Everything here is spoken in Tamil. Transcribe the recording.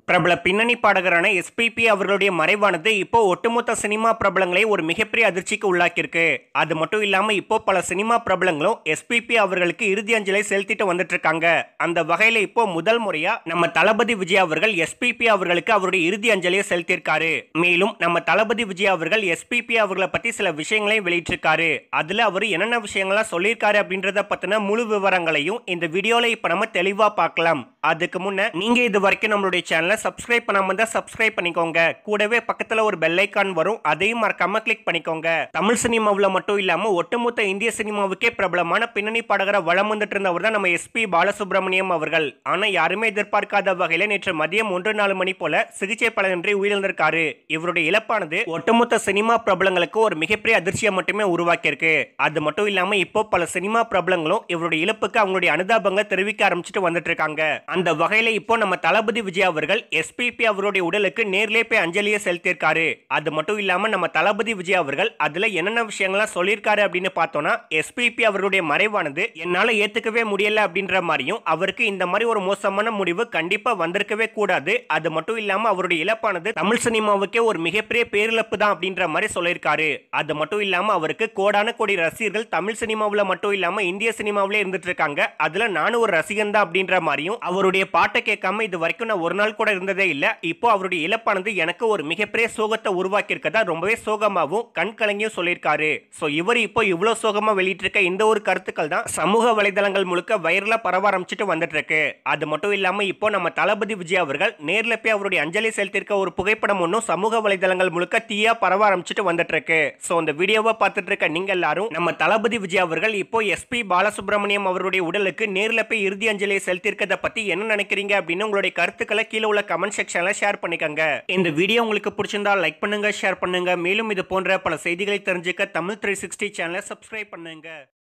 பிரபல பின்னணி பாடகரான எஸ்பிபி அவர்களுடைய மறைவானது இப்போ ஒட்டுமொத்த சினிமா பிரபலங்களை ஒரு மிகப்பெரிய அதிர்ச்சிக்கு உள்ளாக்கியிருக்கு அது மட்டும் இல்லாம இப்போ பல சினிமா பிரபலங்களும் எஸ்பிபி அவர்களுக்கு இறுதி அஞ்சலை செலுத்திட்டு வந்துட்டு இருக்காங்க அந்த வகையில இப்போ முதல் முறையா நம்ம தளபதி விஜய் அவர்கள் எஸ்பிபி அவர்களுக்கு அவருடைய இறுதி அஞ்சலியை செலுத்தியிருக்காரு மேலும் நம்ம தளபதி விஜய் அவர்கள் எஸ்பிபி அவர்களை பத்தி சில விஷயங்களையும் வெளியிட்டிருக்காரு அதுல அவர் என்னென்ன விஷயங்கள்லாம் சொல்லியிருக்காரு அப்படின்றத பத்தின முழு விவரங்களையும் இந்த வீடியோல இப்ப நம்ம தெளிவா பார்க்கலாம் அதுக்கு முன்ன நீங்க இது வரைக்கும் நம்மளுடைய சேனலை சப்ஸ்கிரைப் பண்ணாம இருந்தா சப்ஸ்கிரைப் பண்ணிக்கோங்க கூடவே பக்கத்துல ஒரு பெல் ஐக்கான் வரும் அதையும் மறக்காம கிளிக் பண்ணிக்கோங்க தமிழ் சினிமாவுல மட்டும் இல்லாம ஒட்டுமொத்த இந்திய சினிமாவுக்கே பிரபலமான பின்னணி பாடகரை வளம் வந்துட்டு இருந்தவர் தான் நம்ம எஸ்பி பாலசுப்ரமணியம் அவர்கள் ஆனா யாருமே எதிர்பார்க்காத வகையில நேற்று மதியம் ஒன்று நாலு மணி போல சிகிச்சை பலனின்றி உயிரிழந்திருக்காரு இவருடைய இழப்பானது ஒட்டுமொத்த சினிமா பிரபலங்களுக்கு ஒரு மிகப்பெரிய அதிர்ச்சியை மட்டுமே உருவாக்கியிருக்கு அது மட்டும் இல்லாம இப்போ பல சினிமா பிரபலங்களும் இவருடைய இழப்புக்கு அவங்களுடைய அனுதாபங்களை தெரிவிக்க ஆரம்பிச்சுட்டு வந்துட்டு இருக்காங்க அந்த வகையில இப்போ நம்ம தளபதி விஜய் அவர்கள் எஸ்பிபி அவருடைய உடலுக்கு நேர்லயே போய் அஞ்சலியை செலுத்தியிருக்காரு அது மட்டும் இல்லாம நம்ம தளபதி விஜய் அவர்கள் அதுல என்னென்ன விஷயங்கள்லாம் சொல்லியிருக்காரு அப்படின்னு பார்த்தோம்னா எஸ்பிபி அவருடைய மறைவானது என்னால ஏத்துக்கவே முடியல அப்படின்ற மாதிரியும் அவருக்கு இந்த மாதிரி ஒரு மோசமான முடிவு கண்டிப்பா வந்திருக்கவே கூடாது அது மட்டும் இல்லாம அவருடைய இழப்பானது தமிழ் சினிமாவுக்கே ஒரு மிகப்பெரிய பேரிழப்பு தான் அப்படின்ற மாதிரி சொல்லியிருக்காரு அது மட்டும் இல்லாம அவருக்கு கோடான கோடி ரசிகர்கள் தமிழ் சினிமாவுல மட்டும் இல்லாம இந்திய சினிமாவிலே இருந்துட்டு இருக்காங்க அதுல நானும் ஒரு ரசிகன் தான் அப்படின்ற மாதிரியும் அவருடைய பாட்டை கேட்காம இது வரைக்கும் நான் ஒரு நாள் கூட இருந்ததே இல்ல இப்போ அவருடைய இழப்பானது எனக்கு ஒரு மிகப்பெரிய சோகத்தை உருவாக்கி இருக்கதா ரொம்பவே சோகமாவும் கண் கலங்கியும் சொல்லியிருக்காரு சோ இவர் இப்போ இவ்வளவு சோகமா வெளியிட்டிருக்க இந்த ஒரு கருத்துக்கள் தான் சமூக வலைதளங்கள் முழுக்க வைரலா பரவ ஆரம்பிச்சுட்டு வந்துட்டு இருக்கு அது மட்டும் இல்லாம இப்போ நம்ம தளபதி விஜய் அவர்கள் நேர்ல போய் அவருடைய அஞ்சலி செலுத்தியிருக்க ஒரு புகைப்படம் ஒன்றும் சமூக வலைதளங்கள் முழுக்க தீயா பரவ ஆரம்பிச்சுட்டு வந்துட்டு இருக்கு சோ இந்த வீடியோவை பார்த்துட்டு இருக்க நீங்க எல்லாரும் நம்ம தளபதி விஜய் அவர்கள் இப்போ எஸ்பி பாலசுப்ரமணியம் அவருடைய உடலுக்கு நேர்ல போய் இறுதி அஞ்சலியை செலுத்தியிருக்கதை பத்தி என்ன நினைக்கிறீங்க அப்படின்னு உங்களுடைய கருத்துக்களை கீழே உள்ள கமெண்ட் செக்ஷன்ல ஷேர் பண்ணிக்கோங்க இந்த வீடியோ உங்களுக்கு பிடிச்சிருந்தா லைக் பண்ணுங்க ஷேர் பண்ணுங்க மேலும் இது போன்ற பல செய்திகளை தெரிஞ்சுக்க தமிழ் த்ரீ சிக்ஸ்டி சேனலை சப்ஸ்கிரைப் பண்ணுங்க